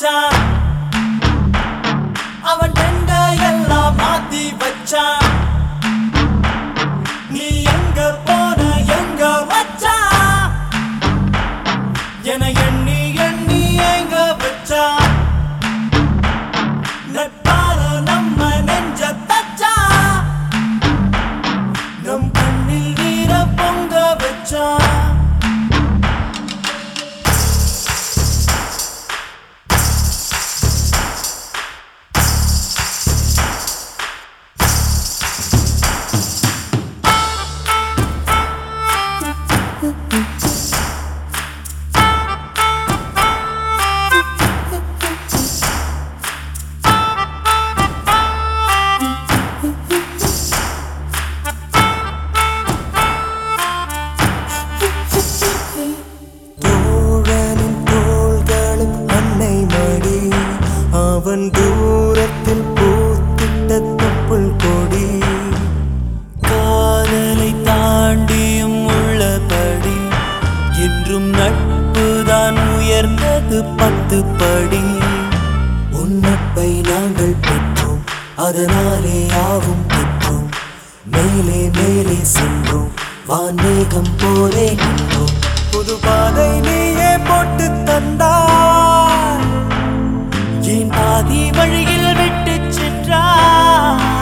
வச்சான் அவன் டெண்ட எல்லாம் மாத்தி வச்சான் நீ எங்க போன எங்க வச்சான் என எண்ணி எண்ணி எங்க வச்சான் நட்பால நம்ம நெஞ்ச தச்சான் நம் கண்ணில் வீர பொங்க வச்சான் தோழனின் தோள்களும் அன்னை மடி அவன் தூரத்தில் பூத்திட்ட தொப்புள் கொடி காதலை தாண்டியும் உள்ளபடி என்றும் நட்புதான் உயர்ந்தது பத்து படி உன்னப்பை நாங்கள் பெற்றோம் அதனாலே யாவும் பெற்றோம் மேலே மேலே சென்றோம் வான்மேகம் போலே நின்றோம் புது பாதை நீயே போட்டு தந்தாய் என் பாதி வழியில் விட்டு சென்றார்